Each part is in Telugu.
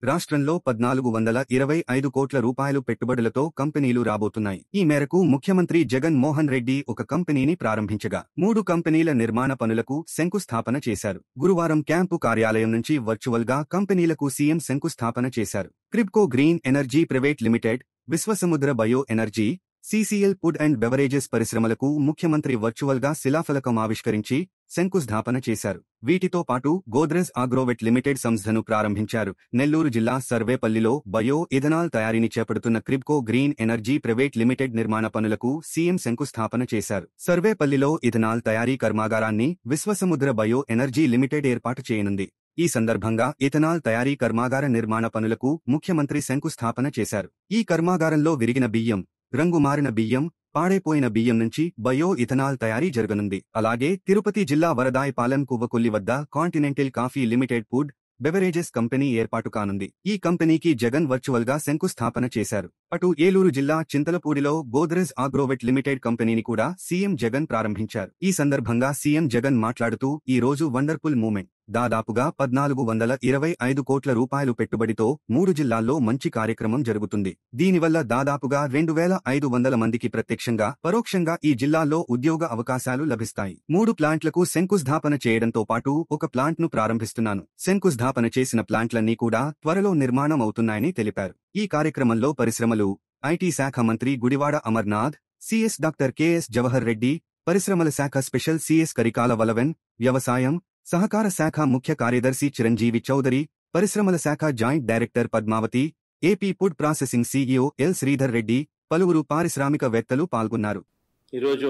రాష్ట్రంలో పద్నాలుగు వందల ఇరవై ఐదు కోట్ల రూపాయలు పెట్టుబడులతో కంపెనీలు రాబోతున్నాయి ఈ మేరకు ముఖ్యమంత్రి జగన్ మోహన్ రెడ్డి ఒక కంపెనీని ప్రారంభించగా మూడు కంపెనీల నిర్మాణ పనులకు శంకుస్థాపన చేశారు గురువారం క్యాంపు కార్యాలయం నుంచి వర్చువల్ గా కంపెనీలకు సీఎం శంకుస్థాపన చేశారు Kripco green energy private limited Vishwasamudra bio energy CCL food and beverages పరిశ్రమలకు ముఖ్యమంత్రి వర్చువల్ గా శిలాఫలకం ఆవిష్కరించి శంకుస్థాపన చేశారు వీటితో పాటు గోద్రెజ్ ఆగ్రోవెట్ లిమిటెడ్ సంస్థను ప్రారంభించారు నెల్లూరు జిల్లా సర్వేపల్లిలో బయో ఇథనాల్ తయారీని చేపడుతున్న Kripco green energy private limited నిర్మాణ పనులకు సీఎం శంకుస్థాపన చేశారు సర్వేపల్లిలో ఇథనాల్ తయారీ కర్మాగారాన్ని విశ్వసముద్ర బయో ఎనర్జీ లిమిటెడ్ ఏర్పాటు చేయనుంది ఈ సందర్భంగా ఇథనాల్ తయారీ కర్మాగార నిర్మాణ పనులకు ముఖ్యమంత్రి శంకుస్థాపన చేశారు ఈ కర్మాగారంలో విరిగిన బియ్యం రంగు మారిన బియ్యం పాడైపోయిన బియ్యం నుంచి బయో ఇథనాల్ తయారీ జరగనుంది అలాగే తిరుపతి జిల్లా వరదాయపాలెం కువ్వకొల్లి వద్ద continental coffee limited food beverages company ఏర్పాటు కానుంది ఈ కంపెనీకి జగన్ వర్చువల్ గా శంకుస్థాపన చేశారు అటు ఏలూరు జిల్లా చింతలపూడిలో గోద్రెజ్ ఆగ్రోవెట్ లిమిటెడ్ కంపెనీని కూడా సీఎం జగన్ ప్రారంభించారు ఈ సందర్భంగా సీఎం జగన్ మాట్లాడుతూ ఈ రోజు వండర్ఫుల్ మూమెంట్ దాదాపుగా పద్నాలుగు వందల ఇరవై ఐదు కోట్ల రూపాయలు పెట్టుబడితో మూడు జిల్లాల్లో మంచి కార్యక్రమం జరుగుతుంది దీనివల్ల దాదాపుగా రెండు వేల ఐదు వందల మందికి ప్రత్యక్షంగా పరోక్షంగా ఈ జిల్లాల్లో ఉద్యోగ అవకాశాలు లభిస్తాయి మూడు ప్లాంట్లకు శంకుస్థాపన చేయడంతో పాటు ఒక ప్లాంట్ ను ప్రారంభిస్తున్నాను శంకుస్థాపన చేసిన ప్లాంట్లన్నీ కూడా త్వరలో నిర్మాణం అవుతున్నాయని తెలిపారు ఈ కార్యక్రమంలో పరిశ్రమలు ఐటీ శాఖ మంత్రి Gudivada Amarnath CS doctor KS Jawahar Reddy పరిశ్రమల శాఖ స్పెషల్ సిఎస్ కరికాల వలవెన్ వ్యవసాయం సహకార శాఖ ముఖ్య కార్యదర్శి చిరంజీవి చౌదరి పరిశ్రమల శాఖ joint director Padmavathi AP food processing CEO L Sridhar Reddy పలువురు పారిశ్రామికవేత్తలు పాల్గొన్నారు ఈరోజు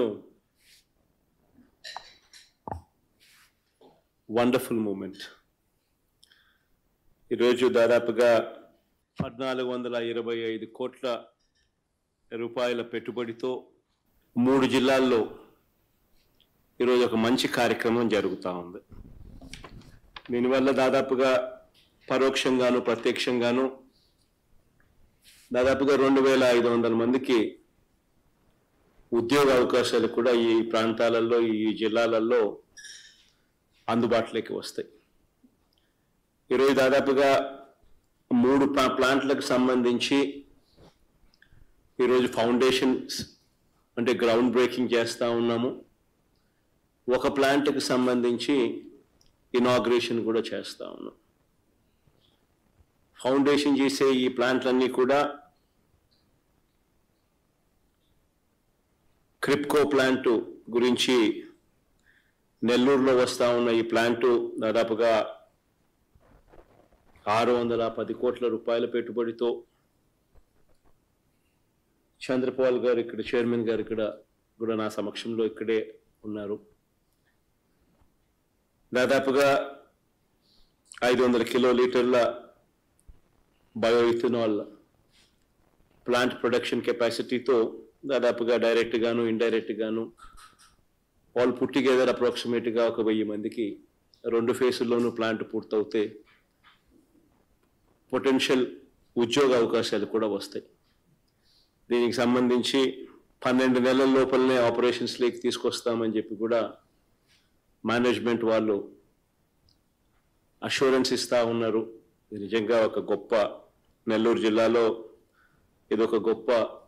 వండర్ఫుల్ మూమెంట్ ఈరోజు దాదాపుగా పద్నాలుగు వందల ఇరవై ఐదు కోట్ల రూపాయల పెట్టుబడితో మూడు జిల్లాల్లో ఈరోజు ఒక మంచి కార్యక్రమం జరుగుతూ ఉంది దీనివల్ల దాదాపుగా పరోక్షంగాను ప్రత్యక్షంగాను దాదాపుగా రెండు వేల ఐదు వందల మందికి ఉద్యోగ అవకాశాలు కూడా ఈ ప్రాంతాలలో ఈ జిల్లాలలో అందుబాటులోకి వస్తాయి ఈరోజు దాదాపుగా మూడు ప్లా- ప్లాంట్లకు సంబంధించి ఈరోజు ఫౌండేషన్స్ అంటే గ్రౌండ్ బ్రేకింగ్ చేస్తూ ఉన్నాము ఒక ప్లాంట్కి సంబంధించి ఇనాగ్రేషన్ కూడా చేస్తూ ఉన్నాం ఫౌండేషన్ చేసే ఈ ప్లాంట్లన్నీ కూడా క్రిప్కో ప్లాంట్ గురించి నెల్లూరులో వస్తా ఉన్న ఈ ప్లాంటు దాదాపుగా ఆరు వందల పది కోట్ల రూపాయల పెట్టుబడితో చంద్రపాల్ గారు ఇక్కడ చైర్మన్ గారు ఇక్కడ కూడా నా సమక్షంలో ఇక్కడే ఉన్నారు దాదాపుగా ఐదు వందల కిలో లీటర్ల బయో ఇథనాల్ ప్లాంట్ ప్రొడక్షన్ కెపాసిటీతో దాదాపుగా డైరెక్ట్ గాను ఇండైరెక్ట్ గాను ఆల్ పుట్ టుగెదర్ అప్రాక్సిమేట్ గా ఒక వెయ్యి మందికి రెండు ఫేసుల్లోనూ ప్లాంట్ పూర్తవుతే పొటెన్షియల్ ఉద్యోగ అవకాశాలు కూడా వస్తాయి దీనికి సంబంధించి పన్నెండు నెలల లోపలనే ఆపరేషన్స్ లేక్ తీసుకొస్తామని చెప్పి కూడా మేనేజ్మెంట్ వాళ్ళు అష్యూరెన్స్ ఇస్తా ఉన్నారు ఇది నిజంగా ఒక గొప్ప నెల్లూరు జిల్లాలో ఇది ఒక గొప్ప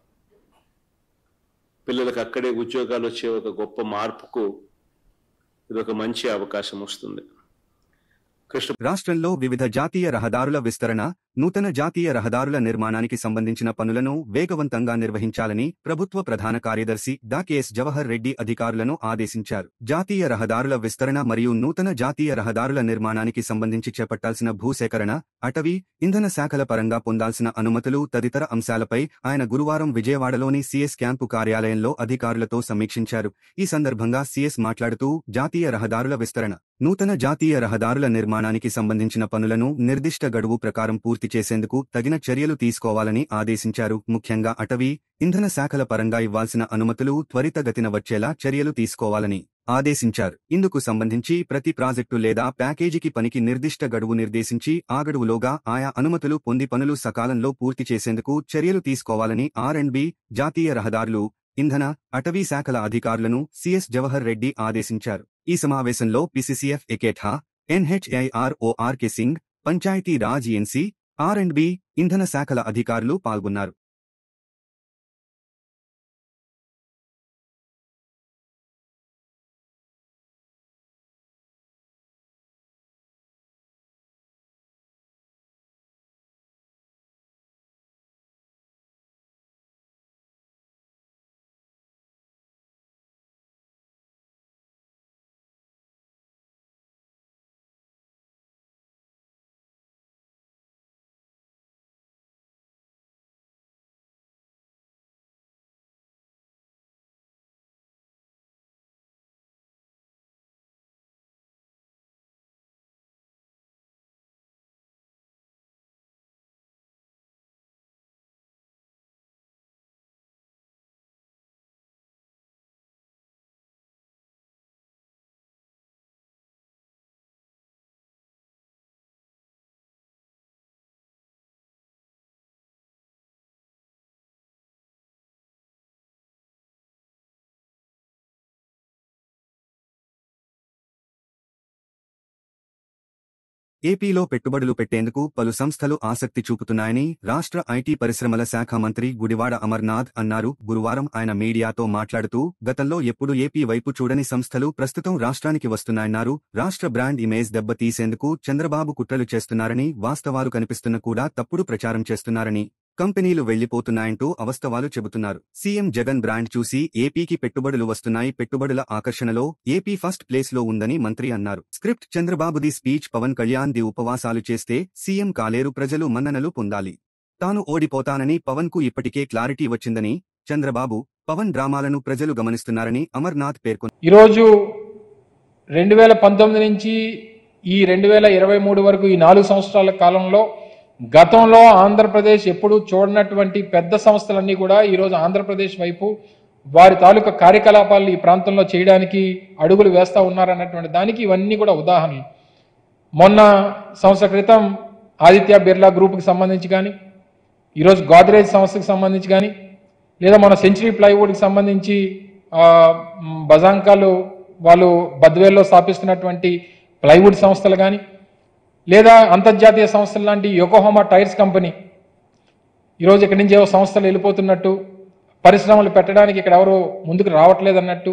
పిల్లలకు అక్కడే ఉద్యోగాలు వచ్చే ఒక గొప్ప మార్పుకు ఇది ఒక మంచి అవకాశం వస్తుంది కృష్ణ రాష్ట్రంలో వివిధ జాతీయ రహదారుల విస్తరణ నూతన జాతీయ రహదారుల నిర్మాణానికి సంబంధించిన పనులను వేగవంతంగా నిర్వహించాలని ప్రభుత్వ ప్రధాన కార్యదర్శి డా కెఎస్ జవహర్ రెడ్డి అధికారులను ఆదేశించారు జాతీయ రహదారుల విస్తరణ మరియు నూతన జాతీయ రహదారుల నిర్మాణానికి సంబంధించి చేపట్టాల్సిన భూసేకరణ అటవీ ఇంధన శాఖల పరంగా పొందాల్సిన అనుమతులు తదితర అంశాలపై ఆయన గురువారం విజయవాడలోని సీఎస్ క్యాంపు కార్యాలయంలో అధికారులతో సమీక్షించారు ఈ సందర్భంగా సీఎస్ మాట్లాడుతూ జాతీయ రహదారుల విస్తరణ నూతన జాతీయ రహదారుల నిర్మాణానికి సంబంధించిన పనులను నిర్దిష్ట గడువు ప్రకారం పూర్తి చేసేందుకు తగిన చర్యలు తీసుకోవాలని ఆదేశించారు ముఖ్యంగా అటవీ ఇంధన శాఖల పరంగా ఇవ్వాల్సిన అనుమతులు త్వరితగతిన వచ్చేలా చర్యలు తీసుకోవాలని ఆదేశించారు ఇందుకు సంబంధించి ప్రతి ప్రాజెక్టు లేదా ప్యాకేజీకి పనికి నిర్దిష్ట గడువు నిర్దేశించి ఆ గడువులోగా ఆయా అనుమతులు పొంది పనులు సకాలంలో పూర్తి చేసేందుకు చర్యలు తీసుకోవాలని ఆర్ అండ్ బి జాతీయ రహదారులు ఇంధన అటవీ శాఖల అధికారులను సిఎస్ జవహర్ రెడ్డి ఆదేశించారు ఈ సమావేశంలో పిసిసిఎఫ్ ఎకేఠా ఎన్హెచ్ఐఆర్ఓఆర్ K Singh Panchayati Raj NC R and B ఇంధన శాఖల అధికారులు పాల్గొన్నారు ఏపీలో పెట్టుబడులు పెట్టేందుకు పలు సంస్థలు ఆసక్తి చూపుతున్నాయని రాష్ట్ర ఐటీ పరిశ్రమల శాఖ మంత్రి గుడివాడ అమర్నాథ్ అన్నారు గురువారం ఆయన మీడియాతో మాట్లాడుతూ గతంలో ఎప్పుడు ఏపీ వైపు చూడని సంస్థలు ప్రస్తుతం రాష్ట్రానికి వస్తున్నాయన్నారు రాష్ట్ర బ్రాండ్ ఇమేజ్ దెబ్బతీసేందుకు చంద్రబాబు కుట్రలు చేస్తున్నారని వాస్తవాలు కనిపిస్తున్న కూడా తప్పుడు ప్రచారం చేస్తున్నారని కంపెనీలు వెళ్లిపోతున్నాయంటూ అవస్తవాలు చెబుతున్నారు సీఎం జగన్ బ్రాండ్ చూసి ఏపీకి పెట్టుబడులు వస్తున్నాయి పెట్టుబడుల ఆకర్షణలో ఏపీ ఫస్ట్ ప్లేస్ లో ఉందని మంత్రి అన్నారు స్క్రిప్ట్ చంద్రబాబుది స్పీచ్ పవన్ కళ్యాణ్ ది ఉపవాసాలు చేస్తే సీఎం కాలేరు ప్రజలు మన్ననలు పొందాలి తాను ఓడిపోతానని పవన్ కు ఇప్పటికే క్లారిటీ వచ్చిందని చంద్రబాబు పవన్ డ్రామాలను ప్రజలు గమనిస్తున్నారని అమర్నాథ్ పేర్కొన్నారు ఈరోజు రెండు వేల పంతొమ్మిది నుంచి ఈ రెండు వేల ఇరవై మూడు వరకు ఈ నాలుగు సంవత్సరాల కాలంలో గతంలో ఆంధ్రప్రదేశ్ ఎప్పుడూ చూడనటువంటి పెద్ద సంస్థలన్నీ కూడా ఈరోజు ఆంధ్రప్రదేశ్ వైపు వారి తాలూకా కార్యకలాపాలు ఈ ప్రాంతంలో చేయడానికి అడుగులు వేస్తూ ఉన్నారన్నటువంటి దానికి ఇవన్నీ కూడా ఉదాహరణలు మొన్న సంవత్సర క్రితం ఆదిత్య బిర్లా గ్రూప్కి సంబంధించి కానీ ఈరోజు గోద్రేజ్ సంస్థకి సంబంధించి కానీ లేదా మన సెంచరీ ప్లైవుడ్కి సంబంధించి ఆ, మ్, బజాంకాలు వాళ్ళు బద్వేల్లో స్థాపిస్తున్నటువంటి ప్లైవుడ్ సంస్థలు కానీ లేదా అంతర్జాతీయ సంస్థలు లాంటి యోకోహోమా టైర్స్ కంపెనీ ఈరోజు ఇక్కడి నుంచి ఏవో సంస్థలు వెళ్ళిపోతున్నట్టు పరిశ్రమలు పెట్టడానికి ఇక్కడ ఎవరు ముందుకు రావట్లేదు అన్నట్టు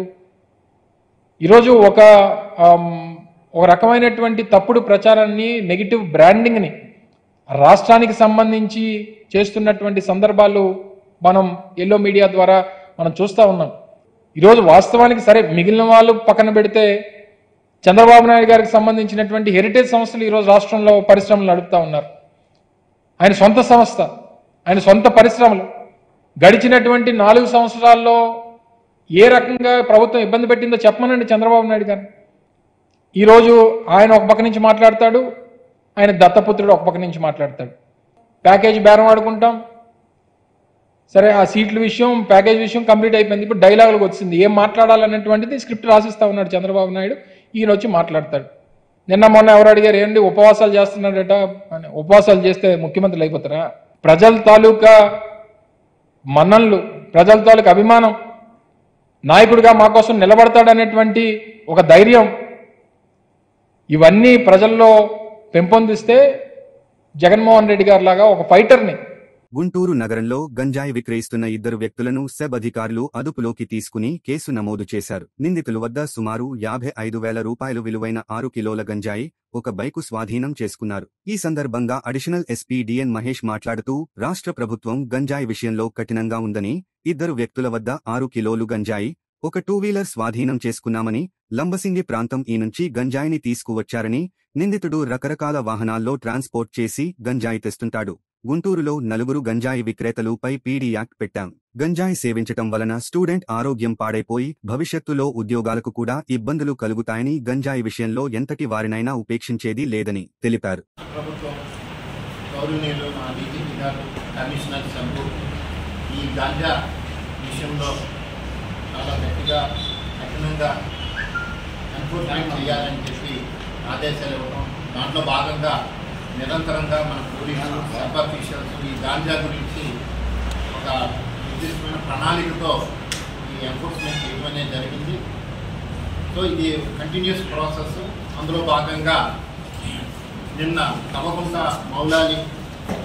ఈరోజు ఒక ఆమ్, ఒక రకమైనటువంటి తప్పుడు ప్రచారాన్ని నెగిటివ్ బ్రాండింగ్ని రాష్ట్రానికి సంబంధించి చేస్తున్నటువంటి సందర్భాలు మనం ఎల్లో మీడియా ద్వారా మనం చూస్తూ ఉన్నాం ఈరోజు వాస్తవానికి సరే మిగిలిన వాళ్ళు పక్కన పెడితే చంద్రబాబు నాయుడు గారికి సంబంధించినటువంటి హెరిటేజ్ సంస్థలు ఈరోజు రాష్ట్రంలో పరిశ్రమలు నడుపుతా ఉన్నారు ఆయన సొంత సంస్థ ఆయన సొంత పరిశ్రమలు గడిచినటువంటి నాలుగు సంవత్సరాల్లో ఏ రకంగా ప్రభుత్వం ఇబ్బంది పెట్టిందో చెప్పమనండి చంద్రబాబు నాయుడు గారు ఈరోజు ఆయన ఒక పక్క నుంచి మాట్లాడతాడు ఆయన దత్తపుత్రుడు ఒక పక్క నుంచి మాట్లాడతాడు ప్యాకేజ్ బేరం ఆడుకుంటాం సరే ఆ సీట్ల విషయం ప్యాకేజ్ విషయం కంప్లీట్ అయిపోయింది ఇప్పుడు డైలాగులకు వచ్చింది ఏం మాట్లాడాలన్నటువంటిది స్క్రిప్ట్ రాసిస్తా ఉన్నాడు చంద్రబాబు నాయుడు ఈయన వచ్చి మాట్లాడతాడు నిన్న మొన్న ఎవరు అడిగారు ఏంటి ఉపవాసాలు చేస్తున్నాడట అని ఉపవాసాలు చేస్తే ముఖ్యమంత్రులు అయిపోతారా ప్రజల తాలూకా మన్ననలు ప్రజల తాలూకా అభిమానం నాయకుడిగా మా కోసం నిలబడతాడనేటువంటి ఒక ధైర్యం ఇవన్నీ ప్రజల్లో పెంపొందిస్తే జగన్మోహన్ రెడ్డి గారి లాగా ఒక ఫైటర్ని గుంటూరు నగరంలో గంజాయి విక్రయిస్తున్న ఇద్దరు వ్యక్తులను సెబ్ అధికారులు అదుపులోకి తీసుకుని కేసు నమోదు చేశారు నిందితుల వద్ద సుమారు యాభై ఐదు వేల రూపాయలు విలువైన ఆరు కిలోల గంజాయి ఒక బైకు స్వాధీనం చేసుకున్నారు ఈ సందర్భంగా అడిషనల్ ఎస్పీ డిఎన్ మహేష్ మాట్లాడుతూ రాష్ట్ర ప్రభుత్వం గంజాయి విషయంలో కఠినంగా ఉందని ఇద్దరు వ్యక్తుల వద్ద ఆరు కిలోలు గంజాయి ఒక టూ వీలర్ స్వాధీనం చేసుకున్నామని లంబసింగి ప్రాంతం ఈ నుంచి గంజాయిని తీసుకువచ్చారని నిందితుడు రకరకాల వాహనాల్లో ట్రాన్స్పోర్ట్ చేసి గంజాయి తెస్తుంటాడు గుంటూరులో నలుగురు గంజాయి విక్రేతలుపై పీడీ యాక్ట్ పెట్టాం గంజాయి సేవించటం వలన స్టూడెంట్ ఆరోగ్యం పాడైపోయి భవిష్యత్తులో ఉద్యోగాలకు కూడా ఇబ్బందులు కలుగుతాయని గంజాయి విషయంలో ఎంతటి వారినైనా ఉపేక్షించేది లేదని తెలిపారు ప్రభుత్వం గౌరవనీయులు మా డీజీపీ గారు కమిషనర్ సభ్యు ఈ గాంజా విషయంలో చాలా గట్టిగా కఠినంగా ఎన్ఫోర్స్మెంట్ చేయాలని చెప్పి ఆదేశాలు ఇవ్వడం దాంట్లో భాగంగా నిరంతరంగా మన పోలీసులు సబ్ అఫీషియల్స్ ఈ గాంజా గురించి ఒక నిర్దిష్టమైన ప్రణాళికతో ఈ ఎన్ఫోర్స్మెంట్ చేయడం అనేది జరిగింది సో ఇది కంటిన్యూస్ ప్రాసెస్ అందులో భాగంగా నిన్న తవ్వకుంట మౌలాలి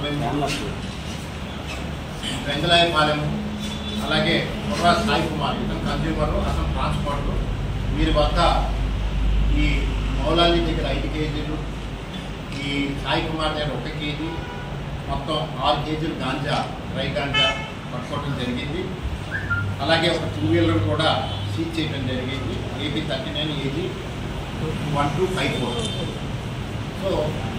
వెంగళాయపాలెం అలాగే కుర్రా సాయి కుమార్ ఇతను కన్జ్యూమర్ అతను ట్రాన్స్పోర్టర్ వీరి వద్ద ఈ మౌలాలి దగ్గర ఐదు కేజీలు ఈ సాయి కుమార్ దగ్గర ఒక కేజీ మొత్తం ఆరు కేజీలు గాంజా డ్రై గాంజా పట్టుకోవడం జరిగింది అలాగే ఒక టూ వీలర్ కూడా సీజ్ చేయడం జరిగింది AP thirty nine AG one two five four so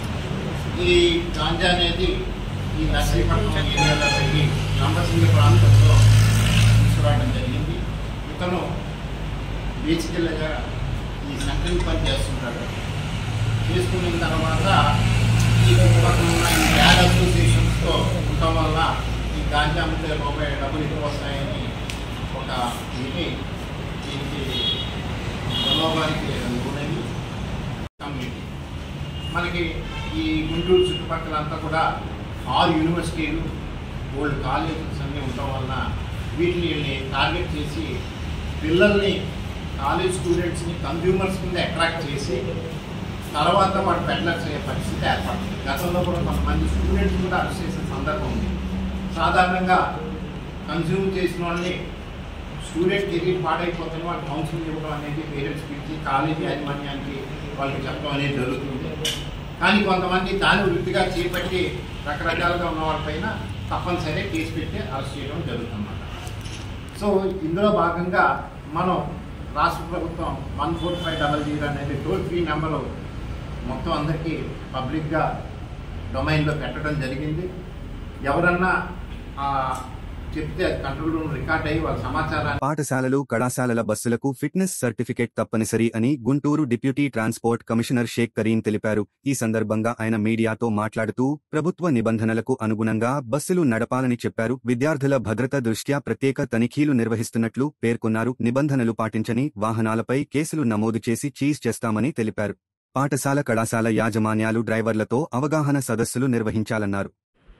ఈ గాంజా అనేది ఈ నర్సీపట్నం ఏరియాలో వెళ్ళి నంబసింగ ప్రాంతంలో తీసుకురావడం జరిగింది ఇతను బేసికల్గా ఈ సంక్రమి పని చేస్తుంటాడు చేసుకున్న తర్వాత ఈ చుట్టుపక్కల ఉన్న ఈ బ్యాడ్ అసోసియేషన్స్తో ఉండటం వల్ల ఈ గాంజా అమ్మితే రూపాయి డబ్బులు ఎక్కువ వస్తాయని ఒక ఇది దీనికి ప్రలోభానికి లోనని కమ్యూనిటీ మనకి ఈ గుంటూరు చుట్టుపక్కల అంతా కూడా ఆరు యూనివర్సిటీలు ఓల్డ్ కాలేజెస్ అన్నీ ఉండటం వలన వీటిని వీళ్ళని టార్గెట్ చేసి పిల్లల్ని కాలేజ్ స్టూడెంట్స్ని కన్జ్యూమర్స్ కింద అట్రాక్ట్ చేసి తర్వాత వాడు పెడ్లర్స్ అయ్యే పరిస్థితి ఏర్పడుతుంది గతంలో కూడా కొంతమంది స్టూడెంట్స్ కూడా అరెస్ట్ చేసిన సందర్భం ఉంది సాధారణంగా కన్జ్యూమ్ చేసిన వాళ్ళని స్టూడెంట్ కెరీర్ పాడైపోతున్న వాళ్ళు కౌన్సిలింగ్ ఇవ్వడం అనేది పేరెంట్స్ పిలిచి కాలేజీ యాజమాన్యానికి వాళ్ళకి చెప్పడం అనేది జరుగుతుంది కానీ కొంతమంది దాని వృత్తిగా చేపట్టి రకరకాలుగా ఉన్న వాళ్ళపైన తప్పనిసరి కేసు పెట్టి అరెస్ట్ చేయడం జరుగుతుందన్నమాట సో ఇందులో భాగంగా మనం రాష్ట్ర ప్రభుత్వం one four five double zero అనేది టోల్ ఫ్రీ నెంబరు మొత్తం అందరికీ పబ్లిక్గా డొమైన్లో పెట్టడం జరిగింది ఎవరన్నా ఆ, చెప్తే అది కంట్రోల్ రూమ్ రికార్డ్ అయ్యి వాళ్ళ సమాచారాన్ని పాఠశాలలు కళాశాలల బస్సులకు ఫిట్నెస్ సర్టిఫికేట్ తప్పనిసరి అని Guntur deputy transport commissioner Sheikh Karim తెలిపారు ఈ సందర్భంగా ఆయన మీడియాతో మాట్లాడుతూ ప్రభుత్వ నిబంధనలకు అనుగుణంగా బస్సులు నడపాలని చెప్పారు విద్యార్థుల భద్రత దృష్ట్యా ప్రత్యేక తనిఖీలు నిర్వహిస్తున్నట్లు పేర్కొన్నారు నిబంధనలు పాటించని వాహనాలపై కేసులు నమోదు చేసి చీజ్ చేస్తామని తెలిపారు పాఠశాల కళాశాల యాజమాన్యాలు డ్రైవర్లతో అవగాహన సదస్సులు నిర్వహించాలన్నారు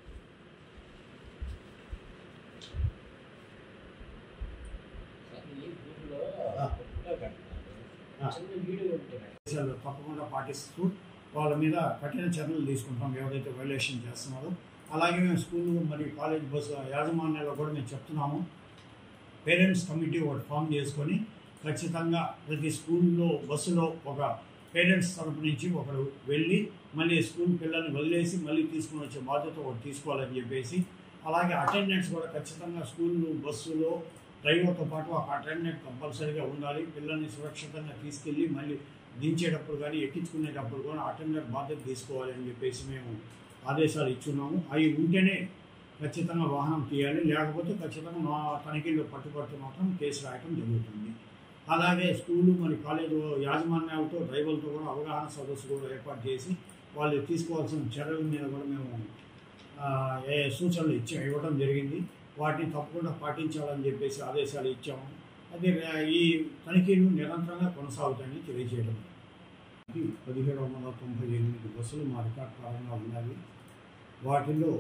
ఆదేశాలు తప్పకుండా పాటిస్తూ వాళ్ళ మీద కఠిన చర్యలు తీసుకుంటాం ఎవరైతే వైలేషన్ చేస్తున్నారో అలాగే మేము స్కూల్ మరియు కాలేజ్ బస్సు యాజమాన్యాల్లో కూడా మేము చెప్తున్నాము పేరెంట్స్ కమిటీ ఒకటి ఫామ్ చేసుకొని ఖచ్చితంగా ప్రతి స్కూల్లో బస్సులో ఒక పేరెంట్స్ తరపు నుంచి ఒకడు వెళ్ళి మళ్ళీ స్కూల్ పిల్లల్ని వదిలేసి మళ్ళీ తీసుకుని వచ్చే బాధ్యత ఒకటి తీసుకోవాలని చెప్పేసి అలాగే అటెండెన్స్ కూడా ఖచ్చితంగా స్కూల్ బస్సులో డ్రైవర్తో పాటు ఒక అటెండెంట్ కంపల్సరీగా ఉండాలి పిల్లల్ని సురక్షితంగా తీసుకెళ్ళి మళ్ళీ దించేటప్పుడు కానీ ఎక్కించుకునేటప్పుడు కూడా అటెండెంట్ బాధ్యత తీసుకోవాలి అని చెప్పేసి మేము ఆదేశాలు ఇచ్చున్నాము అవి ఉంటేనే ఖచ్చితంగా వాహనం తీయాలి లేకపోతే ఖచ్చితంగా మా తనిఖీల్లో పట్టుబడితే మాత్రం కేసు రాయటం జరుగుతుంది అలాగే స్కూలు మరి కాలేజీ యాజమాన్యాలతో డ్రైవర్లతో కూడా అవగాహన సదస్సు కూడా ఏర్పాటు చేసి వాళ్ళు తీసుకోవాల్సిన చర్యల మీద కూడా మేము ఆ, ఏ సూచనలు ఇచ్చా ఇవ్వడం జరిగింది వాటిని తప్పకుండా పాటించాలని చెప్పేసి ఆదేశాలు ఇచ్చాము అది రా- ఈ తనిఖీలు నిరంతరంగా కొనసాగుతాయని తెలియజేయడం ఇది పదిహేడు వందల తొంభై ఎనిమిది బస్సులు మా రికార్డ్ పరంగా ఉన్నాయి వాటిలో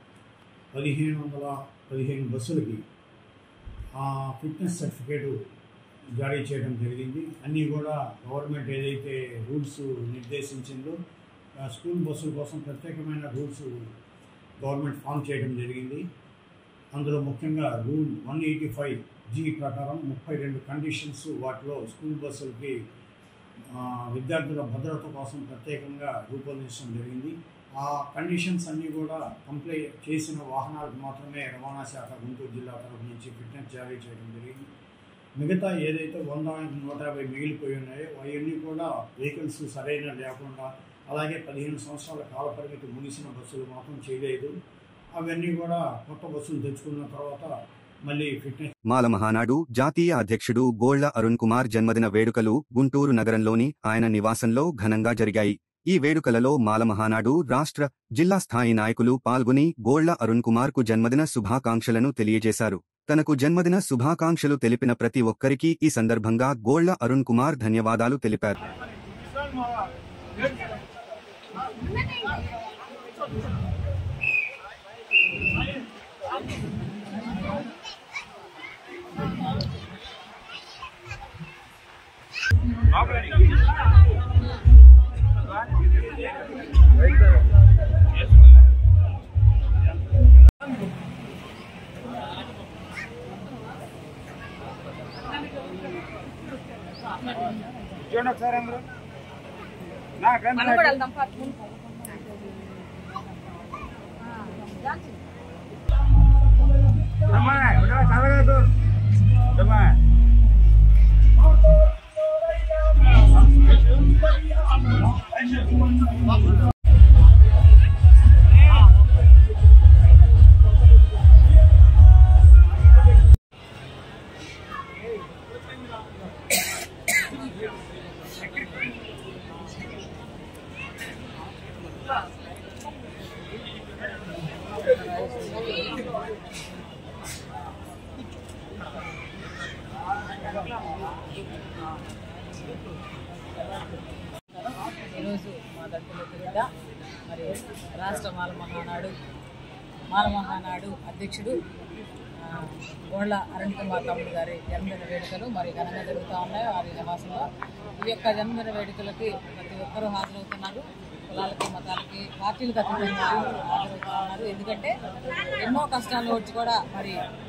పదిహేను వందల పదిహేను బస్సులకి ఆ ఫిట్నెస్ సర్టిఫికేటు జారీ చేయడం జరిగింది అన్నీ కూడా గవర్నమెంట్ ఏదైతే రూల్స్ నిర్దేశించిందో ఆ స్కూల్ బస్సుల కోసం ప్రత్యేకమైన రూల్స్ గవర్నమెంట్ ఫామ్ చేయడం జరిగింది అందులో ముఖ్యంగా rule one eighty five G ప్రకారం ముప్పై రెండు కండిషన్స్ వాటిలో స్కూల్ బస్సులకి ఆ, విద్యార్థుల భద్రత కోసం ప్రత్యేకంగా రూపొందించడం జరిగింది ఆ కండిషన్స్ అన్నీ కూడా కంప్లై చేసిన వాహనాలకు మాత్రమే రవాణా శాఖ గుంటూరు జిల్లా తరఫు నుంచి ఫిట్నెస్ జారీ చేయడం జరిగింది మిగతా ఏదైతే వంద నూట యాభై మిగిలిపోయి ఉన్నాయో అవన్నీ కూడా వెహికల్స్ సరైన లేకుండా అలాగే పదిహేను సంవత్సరాల కాల పరిమితి ముగిసిన బస్సులు మాత్రం చేయలేదు అవన్నీ కూడా కొత్త బస్సులు తెచ్చుకున్న తర్వాత మళ్ళీ ఫిట్నెస్ మాల మహానాడు జాతీయ అధ్యక్షుడు గోళ్ల అరుణ్ కుమార్ జన్మదిన వేడుకలు గుంటూరు నగరంలోని ఆయన నివాసంలో ఘనంగా జరిగాయి ఈ వేడుకలలో మాల మహానాడు రాష్ట్ర జిల్లా స్థాయి నాయకులు పాల్గొని గోళ్ల అరుణ్ కుమార్ కు జన్మదిన శుభాకాంక్షలను తెలియజేశారు తనకు జన్మదిన శుభాకాంక్షలు తెలిపిన ప్రతి ఒక్కరికీ ఈ సందర్భంగా గోళ్ల అరుణ్ కుమార్ ధన్యవాదాలు తెలిపారు మనం కూడా వెళ్దాం పార్టీ ఈరోజు మా దళితుల విరుద్ధ మరి రాష్ట్ర మాల మహానాడు మాల మహానాడు అధ్యక్షుడు ఆ, గోళ్ళ అరుణ్ కుమార్ తమ్ముడు గారి జన్మదిన వేడుకలు మరి ఘనంగా జరుగుతూ ఉన్నాయి వారి నివాసంలో ఈ యొక్క జన్మదిన వేడుకలకి ప్రతి ఒక్కరూ హాజరవుతున్నారు కులాలకి మతాలకి పార్టీలకు అతీతంగా హాజరవుతూ ఉన్నారు ఎందుకంటే ఎన్నో కష్టాలు వచ్చి కూడా మరి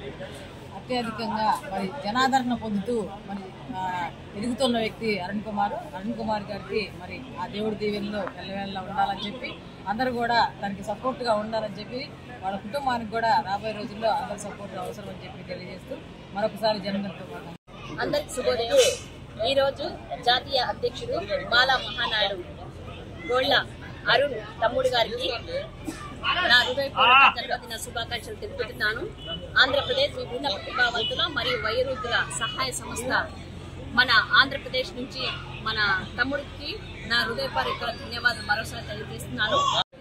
అత్యధికంగా మరి జనాదరణ పొందుతూ మరి ఆ, ఎదుగుతున్న వ్యక్తి అరుణ్ కుమార్ అరుణ్ కుమార్ గారికి మరి ఆ దేవుడి దీవెనలో వెళ్ళవేళ్ళ ఉండాలని చెప్పి అందరూ కూడా దానికి సపోర్ట్గా ఉండాలని చెప్పి వాళ్ళ కుటుంబానికి కూడా రాబోయే రోజుల్లో అందరి సపోర్ట్ అవసరం అని చెప్పి తెలియజేస్తూ మరొకసారి జన్మదిన శుభాకాంక్షలు అందరికి శుభోదయం ఈరోజు జాతీయ అధ్యక్షుడు మాలా మహానాడు గోళ్ళ అరుణ్ తమ్ముడు గారికి నా హృదయపూర్వక జన్మదిన శుభాకాంక్షలు తెలుపుతున్నాను ఆంధ్రప్రదేశ్ విభిన్న ప్రతిభావంతుల మరియు వయోవృద్ధుల సహాయ సంస్థ మన ఆంధ్రప్రదేశ్ నుంచి మన తమ్ముడికి నా హృదయపూర్వక ధన్యవాదాలు మరోసారి తెలియజేస్తున్నాను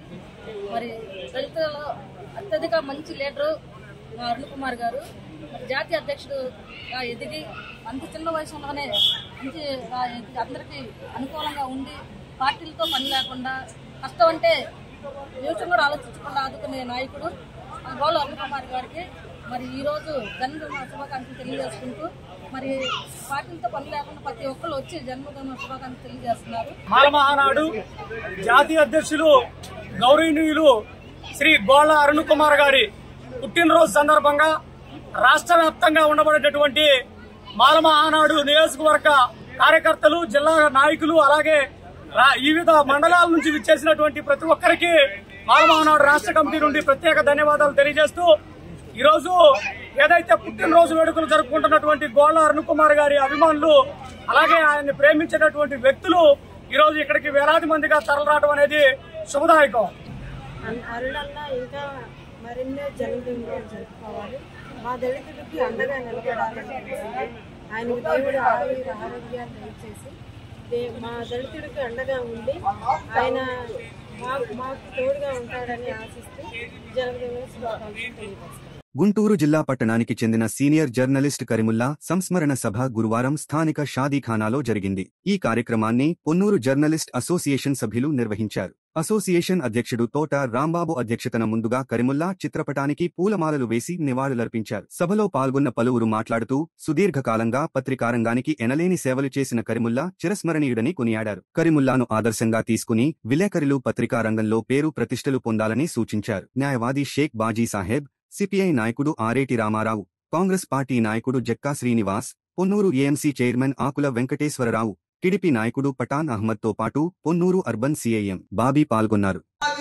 మరి దళితులలో అత్యధిక మంచి లీడరు మా అరుణ్ కుమార్ గారు మరి జాతీయ అధ్యక్షుడుగా ఎదిగి అంత చిన్న వయసులోనే మంచి గా ఎదిగి అందరికీ అనుకూలంగా ఉండి పార్టీలతో పని లేకుండా కష్టం అంటే నిమిషం కూడా ఆలోచించకుండా ఆదుకునే నాయకుడు ఆ గోళ అరుణ్ కుమార్ గారికి మరి ఈ రోజు జన్మదిన శుభాకాంక్షలు తెలియజేసుకుంటూ మరి పార్టీలతో పని లేకుండా ప్రతి ఒక్కళ్ళు వచ్చి జన్మదిన శుభాకాంక్షలు తెలియజేస్తున్నారు మాలమహానాడు జాతీయ అధ్యక్షులు గౌరవనీయులు శ్రీ గోళ్ళ అరుణ్ కుమార్ గారి పుట్టినరోజు సందర్భంగా రాష్ట్ర వ్యాప్తంగా ఉండబడేటటువంటి మాలమహానాడు నియోజకవర్గ కార్యకర్తలు జిల్లా నాయకులు అలాగే రా- వివిధ మండలాల నుంచి విచ్చేసినటువంటి ప్రతి ఒక్కరికి మాలమహానాడు రాష్ట్ర కమిటీ నుండి ప్రత్యేక ధన్యవాదాలు తెలియజేస్తూ ఈరోజు ఏదైతే పుట్టినరోజు వేడుకలు జరుపుకుంటున్నటువంటి గోళ్ళ అరుణ్ కుమార్ గారి అభిమానులు అలాగే ఆయన్ని ప్రేమించేటటువంటి వ్యక్తులు ఈరోజు ఇక్కడికి వేలాది మందిగా తరలిరావడం అనేది శుభదాయకం అరుణన్న ఇంకా మరిన్నో జన్మదినాలు జరుపుకోవాలి మా దళితులకి అండగా నిలబడాలని ఆయనకు దేవుడు ఆయుర ఆరోగ్యాలు దయచేసి దే- మా దళితుడికి అండగా ఉండి ఆయన మాకు మాకు తోడుగా ఉంటాడని ఆశిస్తూ జన్మదిన శుభాకాంక్షలు తెలియజేస్తాను గుంటూరు జిల్లా పట్టణానికి చెందిన సీనియర్ జర్నలిస్ట్ కరిముల్లా సంస్మరణ సభ గురువారం స్థానిక షాదీఖానాలో జరిగింది ఈ కార్యక్రమాన్ని పొన్నూరు జర్నలిస్ట్ అసోసియేషన్ సభ్యులు నిర్వహించారు అసోసియేషన్ అధ్యక్షుడు తోట రాంబాబు అధ్యక్షతన ముందుగా కరిముల్లా చిత్రపటానికి పూలమాలలు వేసి నివాళులర్పించారు సభలో పాల్గొన్న పలువురు మాట్లాడుతూ సుదీర్ఘకాలంగా పత్రికారంగానికి ఎనలేని సేవలు చేసిన కరిముల్లా చిరస్మరణీయుడని కొనియాడారు కరిముల్లాను ఆదర్శంగా తీసుకుని విలేకరులు పత్రికా రంగంలో పేరు ప్రతిష్టలు పొందాలని సూచించారు న్యాయవాది షేక్ బాజీ సాహెబ్ సిపిఐ నాయకుడు ఆరేటి రామారావు కాంగ్రెస్ పార్టీ నాయకుడు Jakka Srinivas Ponnur AMC chairman Akula Venkateswara Rao TDP నాయకుడు పఠాన్ అహ్మద్తో పాటు పొన్నూరు అర్బన్ సిఐఎం బాబీ పాల్గొన్నారు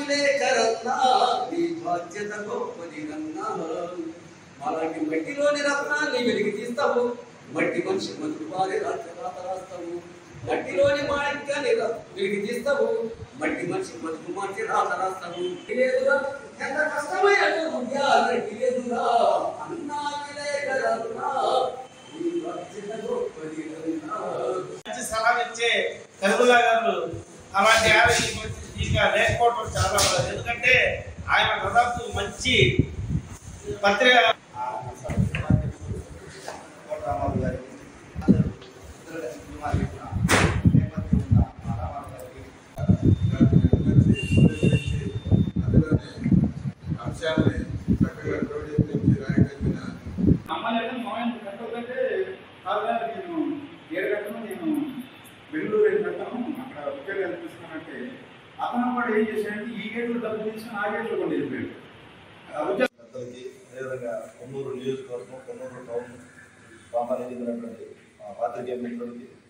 అలాంటి మట్టిలోని రత్నాన్ని వెలికి తీస్తావు మట్టి మనిషి మధుపారి రాత రాస్తావు మట్టిలోని మాణిక్యాన్ని ర- వెలికి తీస్తావు మట్టి మనిషి మధుకు మార్చి రాత రాస్తావు లేదురా ఎంత కష్టమైన ఉద్యాలకి లేదురా అన్నా విలేకరన్నా ఈ బాధ్యత గొప్పది కన్నా. మంచి సలహా ఇచ్చే కరువులా గారు అలాంటి ఆయన ఈ మధ్య ఇంకా లేకపోవడం చాలా బాధ. ఎందుకంటే ఆయన దాదాపు మంచి పత్రిక రామారావు గారికి అందరూ ఇద్దరు కుమార్ చెప్పిన నేపథ్యం ఉన్న మా రామారావు గారికి అంశాలని చక్కగా క్రోడీకరించి రాయగలిగిన అమ్మాయిలను మోహన్ కట్టకపోతే కాదు నేను ఏడు గంటలు నేను బెంగళూరు ఏడు గంటలు అక్కడ ఉద్యోగాలు తీసుకున్నట్టే అతను కూడా ఏం చేశాడంటే ఈ గేట్లు డబ్బులు తీసుకుని ఆ గేట్లు కూడా వెళ్ళిపోయాడు ఆ ఉద్యోగం పెద్దలకి అదేవిధంగా కొన్నూరు నియోజకవర్గం కొన్నూరు టౌన్ ప్రాంతానికి చెందినటువంటి మా పాత్రికేయ మిత్రులకి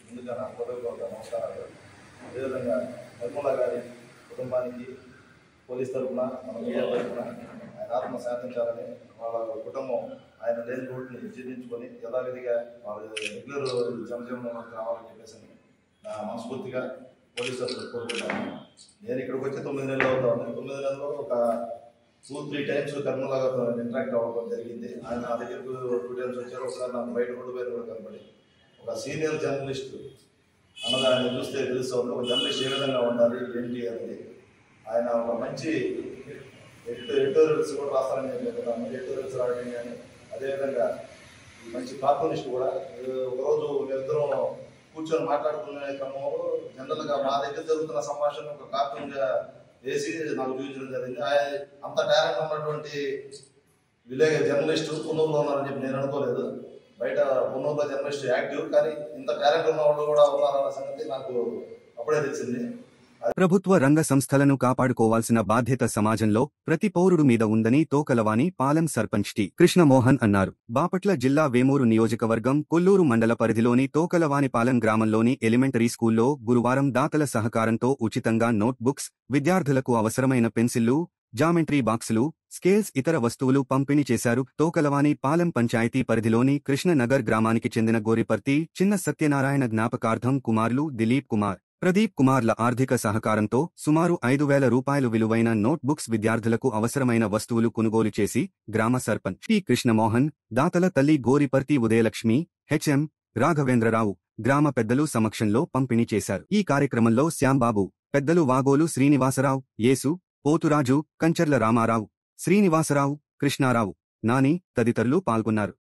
ముందుగా నా హృదయపూర్వక నమస్కారాలు అదేవిధంగా నిర్మల గారి కుటుంబానికి పోలీస్ తరఫున మన మీడియా తరఫున ఆయన ఆత్మ శాంతించాలని వాళ్ళ కుటుంబం ఆయన లేని రోడ్ని జీర్ణించుకొని యథావిధిగా వాళ్ళ రెగ్యులర్ జనజీవనంలోకి రావాలని చెప్పేసి నా మనస్ఫూర్తిగా పోలీస్ తరఫున కోరుకుంటాను నేను ఇక్కడికి వచ్చి తొమ్మిది నెలలు అవుతా ఉంది తొమ్మిది నెలల్లో ఒక టూ త్రీ టైమ్స్ కర్మలా గారితో ఇంటరాక్ట్ అవ్వడం జరిగింది ఆయన నా దగ్గరకు టూ టైమ్స్ వచ్చారు ఒకసారి నాకు బయట రోడ్డు పైన కూడా కనపడి ఒక సీనియర్ జర్నలిస్ట్ అన్నది ఆయన చూస్తే తెలుస్తుంది ఒక జర్నలిస్ట్ ఏ విధంగా ఉండాలి ఏంటి అనేది ఆయన ఒక మంచి ఎడిటో ఎడిటోరియల్స్ కూడా రాస్తారని నేను చెప్తున్నాను ఎడిటోరియల్స్ రాయడం కానీ అదేవిధంగా ఈ మంచి కార్టూనిస్ట్ కూడా ఏ ఒకరోజు మేమిద్దరం కూర్చొని మాట్లాడుకునే క్రమంలో జనరల్గా మా దగ్గర జరుగుతున్న సంభాషణ ఒక కార్టూన్గా వేసి నాకు చూపించడం జరిగింది ఆయన అంత టాలెంట్ ఉన్నటువంటి విలేజ్ జర్నలిస్ట్ పున్నూరులో ఉన్నారని చెప్పి నేను అనుకోలేదు బయట పున్నూరులో జర్నలిస్ట్ యాక్టివ్ కానీ ఇంత టాలెంట్ ఉన్న వాళ్ళు కూడా ఉన్నారన్న సంగతి నాకు అప్పుడే తెలిసింది ప్రభుత్వ రంగ సంస్థలను కాపాడుకోవాల్సిన బాధ్యత సమాజంలో ప్రతి పౌరుడు మీద ఉందని తోకలవాని పాలెం సర్పంచ్ టి కృష్ణమోహన్ అన్నారు బాపట్ల జిల్లా వేమూరు నియోజకవర్గం కొల్లూరు మండల పరిధిలోని తోకలవానిపాలెం గ్రామంలోని ఎలిమెంటరీ స్కూల్లో గురువారం దాతల సహకారంతో ఉచితంగా నోట్ బుక్స్ విద్యార్థులకు అవసరమైన పెన్సిళ్లు జామెంట్రీ బాక్సులు స్కేల్స్ ఇతర వస్తువులు పంపిణీ చేశారు తోకలవాని పాలెం పంచాయతీ పరిధిలోని కృష్ణనగర్ గ్రామానికి చెందిన గోరిపర్తి చిన్న సత్యనారాయణ జ్ఞాపకార్థం కుమారులు దిలీప్ కుమార్ ప్రదీప్ కుమార్ల ఆర్థిక సహకారంతో సుమారు ఐదు వేల రూపాయలు విలువైన నోట్ బుక్స్ విద్యార్థులకు అవసరమైన వస్తువులు కొనుగోలు చేసి గ్రామ సర్పంచ్ టి కృష్ణమోహన్ దాతల తల్లి గోరిపర్తి ఉదయలక్ష్మి హెచ్ఎం రాఘవేంద్రరావు గ్రామ పెద్దలు సమక్షంలో పంపిణీ చేశారు ఈ కార్యక్రమంలో శ్యాంబాబు పెద్దలు వాగోలు శ్రీనివాసరావు యేసు పోతురాజు కంచర్ల రామారావు శ్రీనివాసరావు కృష్ణారావు నాని తదితరులు పాల్గొన్నారు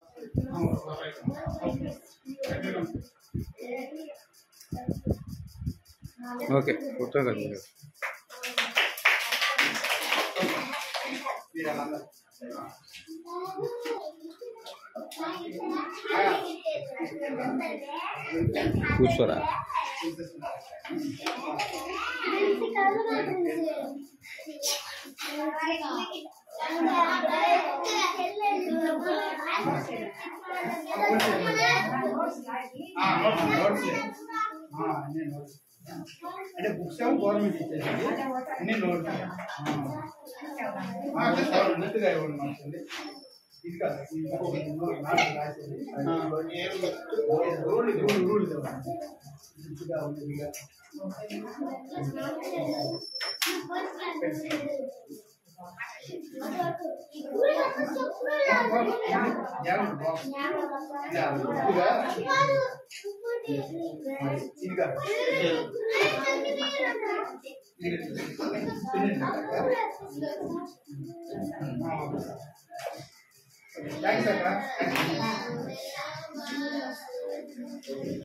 ఓకే ఫోటో కదా కూర్చోరా అంటే బుక్స్ ఏమో గవర్నమెంట్ ఇచ్చేసింది అన్ని నోట్స్ ఉన్నట్టుగా ఇవ్వండి మనకి ఇది కాదు ఇది ఇంకొకటి ఇంకొకటి నాలుగు రాసేది రూల్ రూల్ రూల్ ఇవ్వండి మంచిగా ఉంది ఇదిగా. జాగ్రత్త బాక్స్. ఇలా ఇదిగా. ఇది కాదు థ్యాంక్స్ అక్క